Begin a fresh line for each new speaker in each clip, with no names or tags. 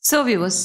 so viewers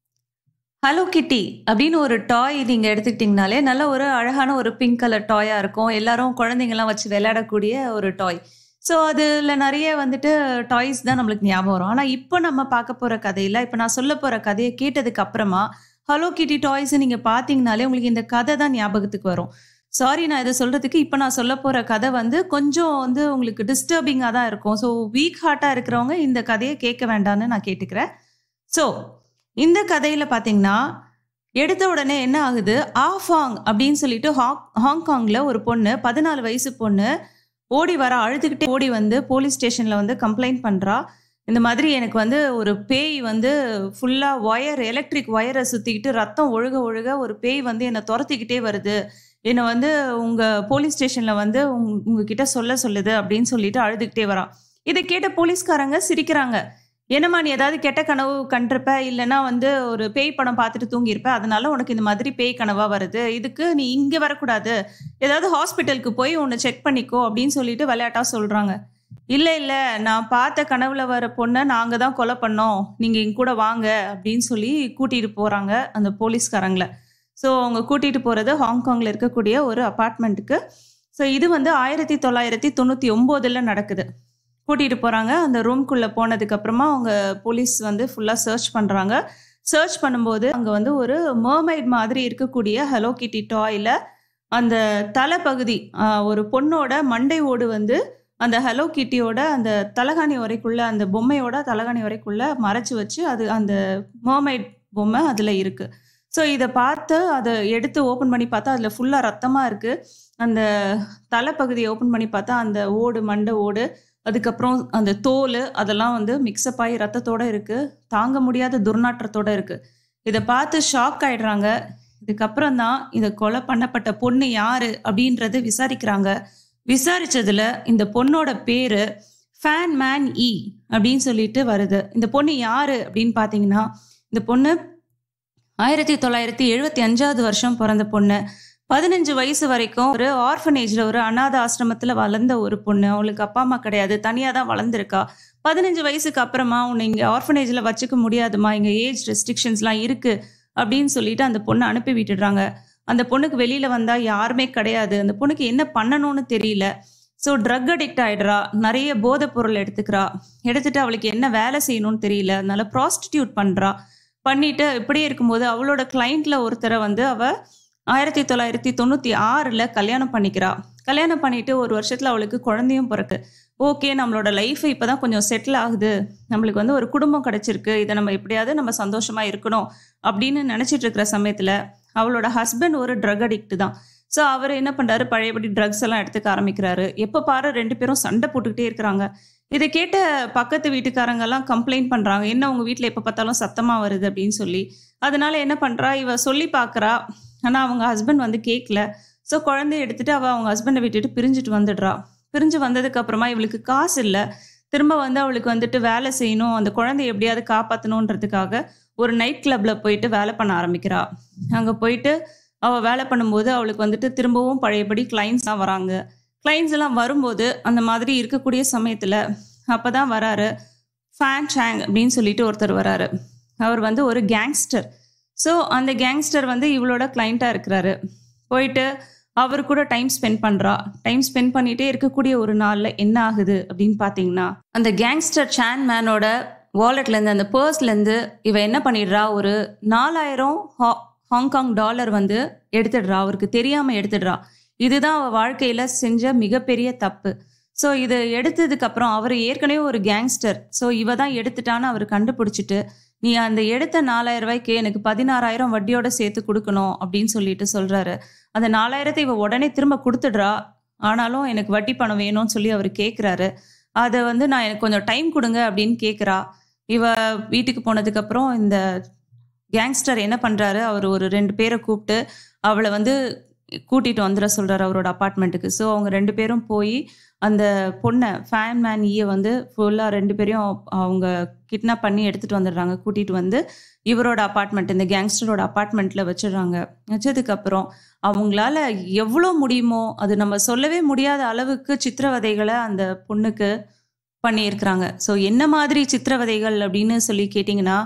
hello கிட்டி அப்படின்னு ஒரு டாய் நீங்கள் எடுத்துக்கிட்டிங்கனாலே நல்ல ஒரு அழகான ஒரு பிங்க் கலர் டாயாக இருக்கும் எல்லாரும் குழந்தைங்கலாம் வச்சு விளையாடக்கூடிய ஒரு டாய் ஸோ அதில் நிறைய வந்துட்டு டாய்ஸ் தான் நம்மளுக்கு ஞாபகம் வரும் ஆனால் இப்போ நம்ம பார்க்க போகிற கதையில் இப்போ நான் சொல்ல போகிற கதையை கேட்டதுக்கு அப்புறமா ஹலோ கிட்டி டாய்ஸ் நீங்கள் பார்த்தீங்கனாலே உங்களுக்கு இந்த கதை தான் ஞாபகத்துக்கு வரும் சாரி நான் இதை சொல்கிறதுக்கு இப்போ நான் சொல்ல போகிற கதை வந்து கொஞ்சம் வந்து உங்களுக்கு டிஸ்டர்பிங்காக தான் இருக்கும் ஸோ வீக் ஹார்ட்டாக இருக்கிறவங்க இந்த கதையை கேட்க வேண்டாம்னு நான் கேட்டுக்கிறேன் ஸோ இந்த கதையில் பார்த்தீங்கன்னா எடுத்த உடனே என்ன ஆகுது ஆஃபாங் அப்படின்னு சொல்லிட்டு ஹாங் ஹாங்காங்கில் ஒரு பொண்ணு பதினாலு வயசு பொண்ணு ஓடி வர அழுதுகிட்டே ஓடி வந்து போலீஸ் ஸ்டேஷனில் வந்து கம்ப்ளைண்ட் பண்ணுறா இந்த மாதிரி எனக்கு வந்து ஒரு பேய் வந்து ஃபுல்லாக ஒயர் எலக்ட்ரிக் ஒயரை சுற்றிக்கிட்டு ரத்தம் ஒழுக ஒழுக ஒரு பேய் வந்து என்னை துரத்திக்கிட்டே வருது என்னை வந்து உங்கள் போலீஸ் ஸ்டேஷனில் வந்து உங் உங்ககிட்ட சொல்ல சொல்லுது அப்படின்னு சொல்லிட்டு அழுதுகிட்டே வரான் இதை கேட்ட போலீஸ்காரங்க சிரிக்கிறாங்க என்னம்மா நீ ஏதாவது கெட்ட கனவு கண்டிருப்ப இல்லைன்னா வந்து ஒரு பேய் படம் பார்த்துட்டு தூங்கியிருப்ப அதனால உனக்கு இந்த மாதிரி பேய் கனவா வருது இதுக்கு நீ இங்கே வரக்கூடாது ஏதாவது ஹாஸ்பிட்டலுக்கு போய் உன்னை செக் பண்ணிக்கோ அப்படின்னு சொல்லிட்டு விளையாட்டா சொல்கிறாங்க இல்லை இல்லை நான் பார்த்த கனவுல வர பொண்ணை நாங்கள் தான் கொலை பண்ணோம் நீங்கள் எங்க கூட வாங்க அப்படின்னு சொல்லி கூட்டிகிட்டு போகிறாங்க அந்த போலீஸ்காரங்களை ஸோ அவங்க கூட்டிகிட்டு போகிறது ஹாங்காங்கில் இருக்கக்கூடிய ஒரு அப்பார்ட்மெண்ட்டுக்கு ஸோ இது வந்து ஆயிரத்தி தொள்ளாயிரத்தி தொண்ணூற்றி ஒம்போதில் நடக்குது கூட்டிகிட்டு போகிறாங்க அந்த ரூம்குள்ளே போனதுக்கப்புறமா அவங்க போலீஸ் வந்து ஃபுல்லாக சர்ச் பண்ணுறாங்க சர்ச் பண்ணும்போது அங்கே வந்து ஒரு மர்மைட் மாதிரி இருக்கக்கூடிய ஹலோ கிட்டி டாயில் அந்த தலைப்பகுதி ஆஹ், ஒரு பொண்ணோட மண்டை ஓடு வந்து அந்த ஹலோ கிட்டியோட அந்த தலகாணி வரைக்குள்ள அந்த பொம்மையோட தலகாணி வரைக்குள்ள மறைச்சு வச்சு அது அந்த மர்மைட் பொம்மை அதில் இருக்குது ஸோ இதை பார்த்து அதை எடுத்து ஓப்பன் பண்ணி பார்த்தா அதில் ஃபுல்லாக ரத்தமாக இருக்குது அந்த தலைப்பகுதியை ஓப்பன் பண்ணி பார்த்தா அந்த ஓடு மண்டை ஓடு அதுக்கப்புறம் அந்த தோல் அதெல்லாம் வந்து மிக்சப் ஆகி ரத்தத்தோட இருக்கு தாங்க முடியாத துர்நாற்றத்தோட இருக்கு இதை பார்த்து ஷாக் ஆயிடுறாங்க இதுக்கப்புறம் தான் இதை கொலை பண்ணப்பட்ட பொண்ணு யாரு அப்படின்றத விசாரிக்கிறாங்க விசாரிச்சதுல இந்த பொண்ணோட பேரு ஃபேன் மேன் இ அப்படின்னு சொல்லிட்டு வருது இந்த பொண்ணு யாரு அப்படின்னு பார்த்தீங்கன்னா இந்த பொண்ணு ஆயிரத்தி தொள்ளாயிரத்தி எழுபத்தி அஞ்சாவது வருஷம் பிறந்த பொண்ணு பதினஞ்சு வயசு வரைக்கும் ஒரு ஆர்ஃபனேஜில் ஒரு அனாத ஆசிரமத்தில் வளர்ந்த ஒரு பொண்ணு அவளுக்கு அப்பா அம்மா கிடையாது தனியாக தான் வளர்ந்துருக்கா பதினஞ்சு வயசுக்கு அப்புறமா உன்னை இங்கே ஆர்ஃபனேஜில் வச்சுக்க முடியாதுமா இங்கே ஏஜ் ரெஸ்ட்ரிக்ஷன்ஸ்லாம் இருக்குது அப்படின்னு சொல்லிட்டு அந்த பொண்ணை அனுப்பி விட்டுடுறாங்க அந்த பொண்ணுக்கு வெளியில் வந்தால் யாருமே கிடையாது அந்த பொண்ணுக்கு என்ன பண்ணணும்னு தெரியல ஸோ ட்ரக் அடிக்ட் ஆயிடுறா நிறைய போதைப் பொருள் எடுத்துக்கிறா எடுத்துட்டு அவளுக்கு என்ன வேலை செய்யணும்னு தெரியல அதனால ப்ராஸ்டிடியூட் பண்ணுறா பண்ணிட்டு இப்படியே இருக்கும்போது அவளோட கிளைண்ட்ல ஒருத்தரை வந்து அவ ஆயிரத்தி தொள்ளாயிரத்தி தொண்ணூற்றி ஆறில் கல்யாணம் பண்ணிக்கிறா கல்யாணம் பண்ணிட்டு ஒரு வருஷத்தில் அவளுக்கு குழந்தையும் பிறக்கு ஓகே நம்மளோட லைஃப் இப்போ தான் கொஞ்சம் செட்டில் ஆகுது நம்மளுக்கு வந்து ஒரு குடும்பம் கிடைச்சிருக்கு இதை நம்ம எப்படியாவது நம்ம சந்தோஷமா இருக்கணும் அப்படின்னு நினச்சிட்டு இருக்கிற சமயத்தில் அவளோட ஹஸ்பண்ட் ஒரு ட்ரக் அடிக்ட் தான் ஸோ அவர் என்ன பண்ணுறாரு பழையபடி ட்ரக்ஸ் எல்லாம் எடுத்துக்க ஆரம்பிக்கிறாரு எப்போ பாரு ரெண்டு பேரும் சண்டை போட்டுக்கிட்டே இருக்கிறாங்க இதை கேட்ட பக்கத்து வீட்டுக்காரங்க எல்லாம் கம்ப்ளைண்ட் பண்ணுறாங்க என்ன உங்கள் வீட்டில் எப்போ பார்த்தாலும் சத்தமாக வருது அப்படின்னு சொல்லி அதனால என்ன பண்ணுறா இவ சொல்லி பார்க்குறா ஆனால் அவங்க ஹஸ்பண்ட் வந்து கேட்கல ஸோ குழந்தைய எடுத்துட்டு அவள் அவங்க ஹஸ்பண்டை விட்டுட்டு பிரிஞ்சுட்டு வந்துடுறா பிரிஞ்சு வந்ததுக்கு அப்புறமா இவளுக்கு காசு இல்லை திரும்ப வந்து அவளுக்கு வந்துட்டு வேலை செய்யணும் அந்த குழந்தைய எப்படியாவது காப்பாற்றணுன்றதுக்காக ஒரு நைட் கிளப்ல போயிட்டு வேலை பண்ண ஆரம்பிக்கிறா அங்கே போயிட்டு அவள் வேலை பண்ணும்போது அவளுக்கு வந்துட்டு திரும்பவும் பழையபடி கிளைண்ட்ஸ் தான் வராங்க கிளைண்ட்ஸ் எல்லாம் வரும்போது அந்த மாதிரி இருக்கக்கூடிய சமயத்தில் அப்போ தான் வராரு ஃபேன் சாங் அப்படின்னு சொல்லிட்டு ஒருத்தர் வராரு அவர் வந்து ஒரு கேங்ஸ்டர் ஸோ அந்த கேங்ஸ்டர் வந்து இவளோட கிளைண்ட்டாக இருக்கிறாரு போயிட்டு அவர் கூட டைம் ஸ்பெண்ட் பண்ணுறா டைம் ஸ்பெண்ட் பண்ணிகிட்டே இருக்கக்கூடிய ஒரு நாளில் என்ன ஆகுது அப்படின்னு பார்த்தீங்கன்னா அந்த கேங்ஸ்டர் சான் மேனோட வாலெட்லேருந்து அந்த பர்ஸ்லேருந்து இவ என்ன பண்ணிடுறா ஒரு நாலாயிரம் ஹா ஹாங்காங் டாலர் வந்து எடுத்துடுறா அவருக்கு தெரியாமல் எடுத்துடுறா இதுதான் அவள் வாழ்க்கையில் செஞ்ச மிகப்பெரிய தப்பு ஸோ இதை எடுத்ததுக்கு அப்புறம் அவர் ஏற்கனவே ஒரு கேங்ஸ்டர் ஸோ இவ தான் எடுத்துட்டான்னு அவர் கண்டுபிடிச்சிட்டு நீ அந்த எடுத்த நாலாயிரம் ரூபாய்க்கு எனக்கு பதினாறாயிரம் வட்டியோட சேர்த்து கொடுக்கணும் அப்படின்னு சொல்லிட்டு சொல்றாரு அந்த நாலாயிரத்தை இவ உடனே திரும்ப கொடுத்துடுறா ஆனாலும் எனக்கு வட்டி பணம் வேணும்னு சொல்லி அவர் கேட்குறாரு அதை வந்து நான் எனக்கு கொஞ்சம் டைம் கொடுங்க அப்படின்னு கேட்குறா இவ வீட்டுக்கு போனதுக்கப்புறம் இந்த கேங்ஸ்டர் என்ன பண்ணுறாரு அவர் ஒரு ரெண்டு பேரை கூப்பிட்டு அவளை வந்து கூட்டிகிட்டு வந்துட சொல்கிறாரு அவரோட அப்பார்ட்மெண்ட்டுக்கு ஸோ அவங்க ரெண்டு பேரும் போய் அந்த பொண்ணை ஃபேன் மேன் ஈயை வந்து ஃபுல்லாக ரெண்டு பேரையும் அவங்க கிட்னாப் பண்ணி எடுத்துகிட்டு வந்துடுறாங்க கூட்டிகிட்டு வந்து இவரோட அப்பார்ட்மெண்ட் இந்த கேங்ஸ்டரோட அப்பார்ட்மெண்ட்டில் வச்சிடுறாங்க வச்சதுக்கப்புறம் அவங்களால எவ்வளோ முடியுமோ அது நம்ம சொல்லவே முடியாத அளவுக்கு சித்திரவதைகளை அந்த பொண்ணுக்கு பண்ணியிருக்கிறாங்க ஸோ என்ன மாதிரி சித்திரவதைகள் அப்படின்னு சொல்லி கேட்டிங்கன்னா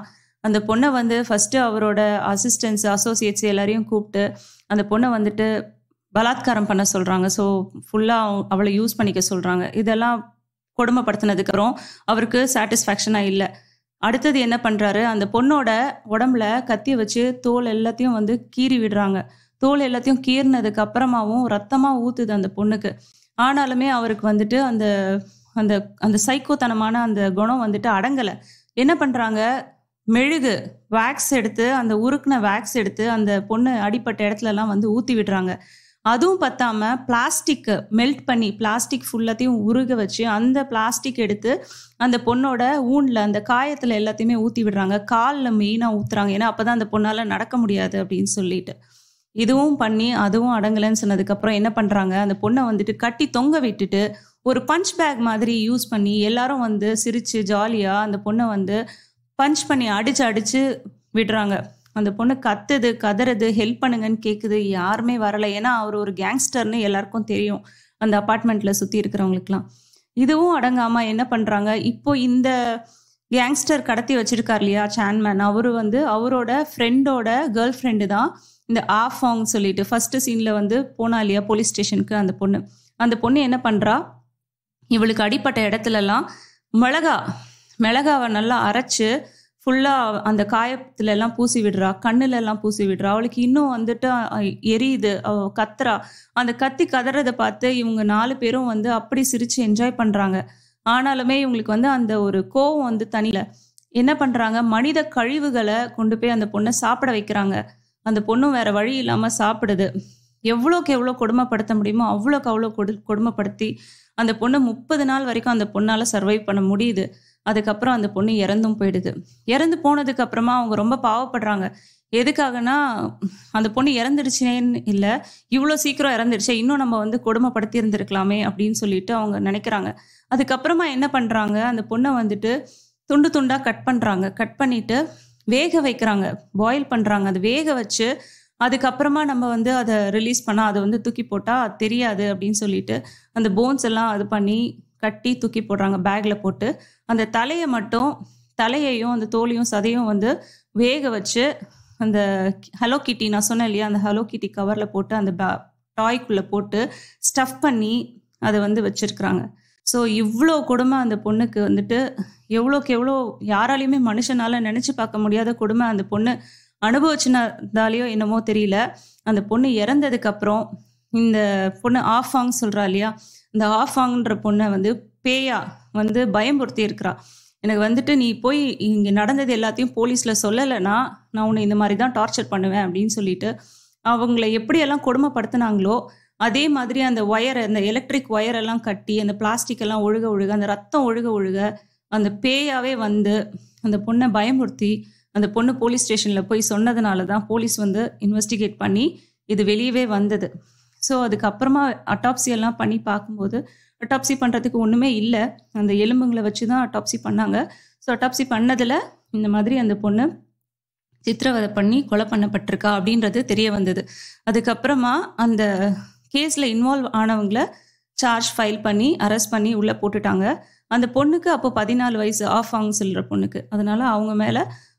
அந்த பொண்ணை வந்து ஃபஸ்ட்டு அவரோட அசிஸ்டன்ஸ் அசோசியேட்ஸ் எல்லாரையும் கூப்பிட்டு அந்த பொண்ணை வந்துட்டு பலாத்காரம் பண்ண சொல்கிறாங்க ஸோ ஃபுல்லாக அவளை யூஸ் பண்ணிக்க சொல்கிறாங்க இதெல்லாம் கொடுமைப்படுத்தினதுக்கப்புறம் அவருக்கு சாட்டிஸ்ஃபேக்ஷனாக இல்லை அடுத்தது என்ன பண்ணுறாரு அந்த பொண்ணோட உடம்புல கத்தி வச்சு தோல் எல்லாத்தையும் வந்து கீறி விடுறாங்க தோல் எல்லாத்தையும் கீறினதுக்கு அப்புறமாவும் ரத்தமாக ஊற்றுது அந்த பொண்ணுக்கு ஆனாலுமே அவருக்கு வந்துட்டு அந்த அந்த அந்த சைக்கோத்தனமான அந்த குணம் வந்துட்டு அடங்கலை என்ன பண்ணுறாங்க மெழுகு வேக்ஸ் எடுத்து அந்த உருக்குன வேக்ஸ் எடுத்து அந்த பொண்ணு அடிப்பட்ட இடத்துலலாம் வந்து ஊற்றி விடுறாங்க அதுவும் பத்தாம பிளாஸ்டிக் மெல்ட் பண்ணி பிளாஸ்டிக் ஃபுல்லாத்தையும் உருக வச்சு அந்த பிளாஸ்டிக் எடுத்து அந்த பொண்ணோட ஊன்ல அந்த காயத்தில் எல்லாத்தையுமே ஊற்றி விடுறாங்க காலில் மெயினாக ஊற்றுறாங்க ஏன்னா அப்போ தான் அந்த பொண்ணால் நடக்க முடியாது அப்படின்னு சொல்லிட்டு இதுவும் பண்ணி அதுவும் அடங்கலைன்னு சொன்னதுக்கப்புறம் என்ன பண்ணுறாங்க அந்த பொண்ணை வந்துட்டு கட்டி தொங்க விட்டுட்டு ஒரு பஞ்ச் பேக் மாதிரி யூஸ் பண்ணி எல்லாரும் வந்து சிரித்து ஜாலியாக அந்த பொண்ணை வந்து பஞ்ச் பண்ணி அடிச்சு அடிச்சு விடுறாங்க அந்த பொண்ணு கத்துது கதறது ஹெல்ப் பண்ணுங்கன்னு கேட்குது யாருமே வரலை ஏன்னா அவர் ஒரு கேங்ஸ்டர்னு எல்லாருக்கும் தெரியும் அந்த அப்பார்ட்மெண்ட்ல சுற்றி இருக்கிறவங்களுக்குலாம் இதுவும் அடங்காமல் என்ன பண்ணுறாங்க இப்போ இந்த கேங்ஸ்டர் கடத்தி வச்சிருக்கார் இல்லையா சான்மேன் அவரு வந்து அவரோட ஃப்ரெண்டோட கேர்ள் ஃப்ரெண்டு தான் இந்த ஆஃபாங் சொல்லிட்டு ஃபர்ஸ்ட் சீன்ல வந்து போனா இல்லையா போலீஸ் ஸ்டேஷனுக்கு அந்த பொண்ணு அந்த பொண்ணு என்ன பண்றா இவளுக்கு அடிப்பட்ட இடத்துலலாம் மிளகா மிளகாவை நல்லா அரைச்சு ஃபுல்லாக அந்த காயத்துல எல்லாம் பூசி விடுறா கண்ணுல எல்லாம் பூசி விடுறா அவளுக்கு இன்னும் வந்துட்டு அஹ், எரியுது அவ கத்துறா அந்த கத்தி கதறதை பார்த்து இவங்க நாலு பேரும் வந்து அப்படி சிரிச்சு என்ஜாய் பண்றாங்க ஆனாலுமே இவங்களுக்கு வந்து அந்த ஒரு கோவம் வந்து தனியில என்ன பண்றாங்க மனித கழிவுகளை கொண்டு போய் அந்த பொண்ணை சாப்பிட வைக்கிறாங்க அந்த பொண்ணும் வேற வழி இல்லாம சாப்பிடுது எவ்வளோக்கு எவ்வளோ கொடுமைப்படுத்த முடியுமோ அவ்வளோக்கு அவ்வளோ கொடு கொடுமைப்படுத்தி அந்த பொண்ணு முப்பது நாள் வரைக்கும் அந்த பொண்ணால சர்வைவ் பண்ண முடியுது அதுக்கப்புறம் அந்த பொண்ணு இறந்தும் போயிடுது இறந்து போனதுக்கு அப்புறமா அவங்க ரொம்ப பாவப்படுறாங்க எதுக்காகனா அந்த பொண்ணு இறந்துடுச்சேன்னு இல்லை இவ்வளோ சீக்கிரம் இறந்துடுச்சே இன்னும் நம்ம வந்து கொடுமைப்படுத்தி இருந்திருக்கலாமே அப்படின்னு சொல்லிட்டு அவங்க நினைக்கிறாங்க அதுக்கப்புறமா என்ன பண்றாங்க அந்த பொண்ணை வந்துட்டு துண்டு துண்டா கட் பண்றாங்க கட் பண்ணிட்டு வேக வைக்கிறாங்க பாயில் பண்றாங்க அது வேக வச்சு அதுக்கப்புறமா நம்ம வந்து அதை ரிலீஸ் பண்ணால் அதை வந்து தூக்கி போட்டால் தெரியாது அப்படின்னு சொல்லிட்டு அந்த போன்ஸ் எல்லாம் அது பண்ணி கட்டி தூக்கி போடுறாங்க பேக்கில் போட்டு அந்த தலையை மட்டும் தலையையும் அந்த தோலையும் சதையும் வந்து வேக வச்சு அந்த ஹலோ கிட்டி நான் சொன்னேன் இல்லையா அந்த ஹலோ கிட்டி கவரில் போட்டு அந்த டாய்க்குள்ளே போட்டு ஸ்டஃப் பண்ணி அதை வந்து வச்சிருக்கிறாங்க ஸோ இவ்வளோ கொடுமை அந்த பொண்ணுக்கு வந்துட்டு எவ்வளோக்கு எவ்வளோ யாராலையுமே மனுஷனால நினச்சி பார்க்க முடியாத கொடுமை அந்த பொண்ணு அனுபவிச்சுனதாலேயோ என்னமோ தெரியல அந்த பொண்ணு இறந்ததுக்கு அப்புறம் இந்த பொண்ணு ஆஃபாங் சொல்றா இல்லையா இந்த ஆஃபாங்ன்ற பொண்ணை வந்து பேயா வந்து பயம்புறுத்தி இருக்கிறா எனக்கு வந்துட்டு நீ போய் இங்கே நடந்தது எல்லாத்தையும் போலீஸில் சொல்லலைன்னா நான் உன்னை இந்த மாதிரி தான் டார்ச்சர் பண்ணுவேன் அப்படின்னு சொல்லிட்டு அவங்கள எப்படியெல்லாம் கொடுமைப்படுத்துனாங்களோ அதே மாதிரி அந்த ஒயர் அந்த எலக்ட்ரிக் ஒயர் எல்லாம் கட்டி அந்த பிளாஸ்டிக் எல்லாம் ஒழுக ஒழுக அந்த ரத்தம் ஒழுக ஒழுக அந்த பேயாவே வந்து அந்த பொண்ணை பயமுறுத்தி அந்த பொண்ணு போலீஸ் ஸ்டேஷனில் போய் சொன்னதுனால தான் போலீஸ் வந்து இன்வெஸ்டிகேட் பண்ணி இது வெளியவே வந்தது ஸோ அதுக்கப்புறமா அட்டாப்சி எல்லாம் பண்ணி பார்க்கும்போது அட்டாப்சி பண்ணுறதுக்கு ஒன்றுமே இல்லை அந்த எலும்புங்களை வச்சு தான் அட்டாப்சி பண்ணாங்க ஸோ அட்டாப்சி பண்ணதில் இந்த மாதிரி அந்த பொண்ணு சித்திரவதை பண்ணி கொலை பண்ணப்பட்டிருக்கா அப்படின்றது தெரிய வந்தது அதுக்கப்புறமா அந்த கேஸில் இன்வால்வ் ஆனவங்கள சார்ஜ் ஃபைல் பண்ணி அரெஸ்ட் பண்ணி உள்ளே போட்டுட்டாங்க அந்த பொண்ணுக்கு அப்போ பதினாலு வயசு ஆஃப் ஆங் சொல்கிற பொண்ணுக்கு அதனால அவங்க மேலே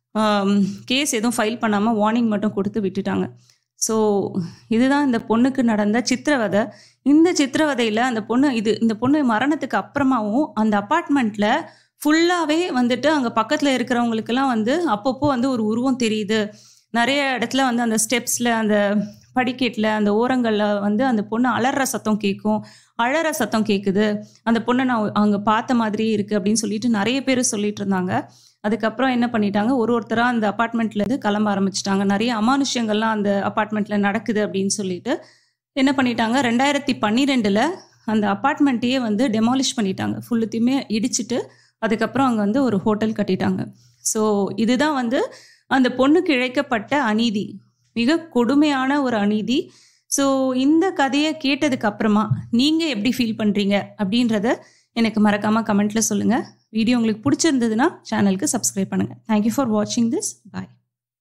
கேஸ் எதுவும் ஃபைல் பண்ணாமல் வார்னிங் மட்டும் கொடுத்து விட்டுட்டாங்க ஸோ இதுதான் இந்த பொண்ணுக்கு நடந்த சித்திரவதை இந்த சித்திரவதையில் அந்த பொண்ணு இது இந்த பொண்ணு மரணத்துக்கு அப்புறமாவும் அந்த அப்பார்ட்மெண்ட்டில் ஃபுல்லாகவே வந்துட்டு அங்கே பக்கத்தில் இருக்கிறவங்களுக்கெல்லாம் வந்து அப்பப்போ வந்து ஒரு உருவம் தெரியுது நிறைய இடத்துல வந்து அந்த ஸ்டெப்ஸில் அந்த படிக்கட்டில் அந்த ஓரங்களில் வந்து அந்த பொண்ணு அலற சத்தம் கேட்கும் அழற சத்தம் கேட்குது அந்த பொண்ணை நான் அங்கே பார்த்த மாதிரி இருக்குது அப்படின்னு சொல்லிட்டு நிறைய பேர் சொல்லிட்டு இருந்தாங்க அதுக்கப்புறம் என்ன பண்ணிட்டாங்க ஒரு ஒருத்தராக அந்த அப்பார்ட்மெண்ட்லேருந்து கிளம்ப ஆரம்பிச்சிட்டாங்க நிறைய அமானுஷ்யங்கள்லாம் அந்த அப்பார்ட்மெண்ட்டில் நடக்குது அப்படின்னு சொல்லிட்டு என்ன பண்ணிட்டாங்க ரெண்டாயிரத்தி பன்னிரெண்டில் அந்த அப்பார்ட்மெண்ட்டையே வந்து டெமாலிஷ் பண்ணிட்டாங்க ஃபுல்லுத்தையுமே இடிச்சிட்டு அதுக்கப்புறம் அங்கே வந்து ஒரு ஹோட்டல் கட்டிட்டாங்க ஸோ இதுதான் வந்து அந்த பொண்ணுக்கு இழைக்கப்பட்ட அநீதி மிக கொடுமையான ஒரு அநீதி ஸோ இந்த கதையை கேட்டதுக்கு அப்புறமா நீங்கள் எப்படி ஃபீல் பண்ணுறீங்க அப்படின்றத எனக்கு மறக்காமல் கமெண்ட்டில் சொல்லுங்கள் வீடியோ உங்களுக்கு பிடிச்சிருந்ததுன்னா சேனலுக்கு சப்ஸ்கிரைப் பண்ணுங்கள் தேங்க்யூ ஃபார் வாட்சிங் திஸ் பாய்